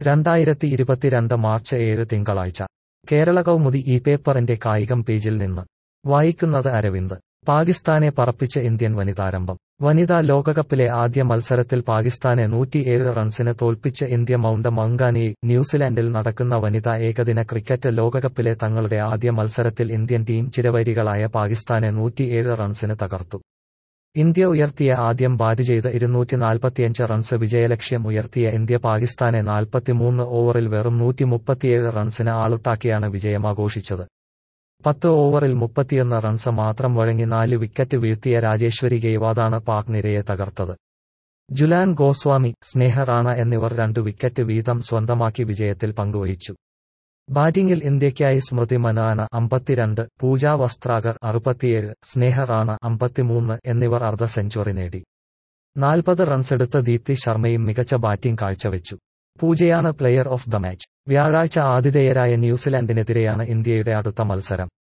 രണ്ടായിരത്തി ഇരുപത്തിരണ്ട് മാർച്ച് ഏഴ് തിങ്കളാഴ്ച കേരള കൗമുദി ഈ പേപ്പറിന്റെ കായികം പേജിൽ നിന്ന് വായിക്കുന്നത് അരവിന്ദ് പാകിസ്ഥാനെ പറപ്പിച്ച് ഇന്ത്യൻ വനിതാരംഭം വനിതാ ലോകകപ്പിലെ ആദ്യ മത്സരത്തിൽ പാകിസ്ഥാനെ നൂറ്റിയേഴ് റൺസിന് തോൽപ്പിച്ച് ഇന്ത്യ മൗണ്ട് മൗങ്കാനിയിൽ ന്യൂസിലാൻഡിൽ നടക്കുന്ന വനിതാ ഏകദിന ക്രിക്കറ്റ് ലോകകപ്പിലെ തങ്ങളുടെ ആദ്യ മത്സരത്തിൽ ഇന്ത്യൻ ടീം ചിരവൈരികളായ പാകിസ്ഥാനെ നൂറ്റിയേഴ് റൺസിന് തകർത്തു ഇന്ത്യ ഉയർത്തിയ ആദ്യം ബാറ്റ് ചെയ്ത് ഇരുന്നൂറ്റി നാൽപ്പത്തിയഞ്ച് റൺസ് വിജയലക്ഷ്യം ഉയർത്തിയ ഇന്ത്യ പാകിസ്ഥാനെ നാൽപ്പത്തിമൂന്ന് ഓവറിൽ വെറും നൂറ്റി മുപ്പത്തിയേഴ് റൺസിന് ആളുട്ടാക്കിയാണ് വിജയമാഘോഷിച്ചത് പത്ത് ഓവറിൽ മുപ്പത്തിയൊന്ന് റൺസ് മാത്രം വഴങ്ങി നാല് വിക്കറ്റ് വീഴ്ത്തിയ രാജേശ്വരി ഗെയ്വാദാണ് പാക് നിരയെ തകർത്തത് ജുലാൻ ഗോസ്വാമി സ്നേഹ റാണ എന്നിവർ രണ്ടു വിക്കറ്റ് വീതം സ്വന്തമാക്കി വിജയത്തിൽ പങ്കുവഹിച്ചു ബാറ്റിംഗിൽ ഇന്ത്യയ്ക്കായി സ്മൃതി മനാന അമ്പത്തിരണ്ട് പൂജ വസ്ത്രാകർ അറുപത്തിയേഴ് സ്നേഹ റാണ അമ്പത്തിമൂന്ന് എന്നിവർ അർദ്ധ സെഞ്ചുറി നേടി നാൽപ്പത് റൺസെടുത്ത ദീപ്തി ശർമ്മയും മികച്ച ബാറ്റിംഗ് കാഴ്ചവെച്ചു പൂജയാണ് പ്ലെയർ ഓഫ് ദ മാച്ച് വ്യാഴാഴ്ച ആതിഥേയരായ ന്യൂസിലാൻഡിനെതിരെയാണ് ഇന്ത്യയുടെ അടുത്ത മത്സരം